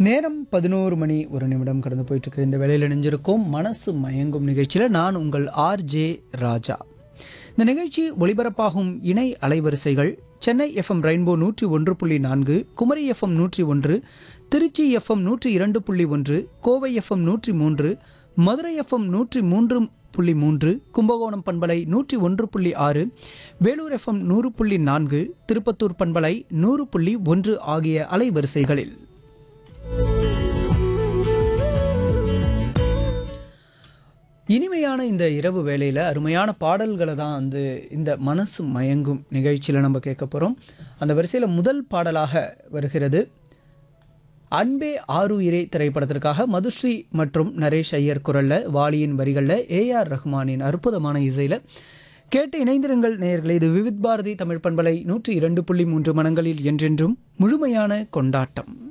நேரம் பதினோரு மணி ஒரு நிமிடம் கடந்து போயிட்டு இருக்கிற இந்த வேலையில் இணைஞ்சிருக்கும் மனசு மயங்கும் நிகழ்ச்சியில் நான் உங்கள் ஆர் ஜே ராஜா இந்த நிகழ்ச்சி ஒளிபரப்பாகும் இணை அலைவரிசைகள் சென்னை எஃப்எம் ரெயின்போ நூற்றி ஒன்று புள்ளி நான்கு குமரி எஃப்எம் நூற்றி ஒன்று திருச்சி எஃப்எம் நூற்றி இரண்டு புள்ளி ஒன்று கோவை எஃப்எம் நூற்றி மூன்று மதுரை எஃப்எம் நூற்றி மூன்று புள்ளி மூன்று கும்பகோணம் பண்பலை நூற்றி ஒன்று புள்ளி ஆறு வேலூர் எஃப்எம் நூறு புள்ளி நான்கு திருப்பத்தூர் பண்பலை நூறு புள்ளி ஒன்று ஆகிய அலைவரிசைகளில் இனிமையான இந்த இரவு வேளையில் அருமையான பாடல்களை தான் வந்து இந்த மனசு மயங்கும் நிகழ்ச்சியில் நம்ம கேட்க போகிறோம் அந்த வரிசையில் முதல் பாடலாக வருகிறது அன்பே ஆருயிரே திரைப்படத்திற்காக மதுஸ்ரீ மற்றும் நரேஷ் ஐயர் குரலில் வாலியின் வரிகளில் ஏஆர் ரஹ்மானின் அற்புதமான இசையில் கேட்டு இணைந்திருங்கள் நேயர்களே இது விவித் பாரதி தமிழ் பண்பலை நூற்றி இரண்டு புள்ளி மூன்று மனங்களில் என்றென்றும் முழுமையான கொண்டாட்டம்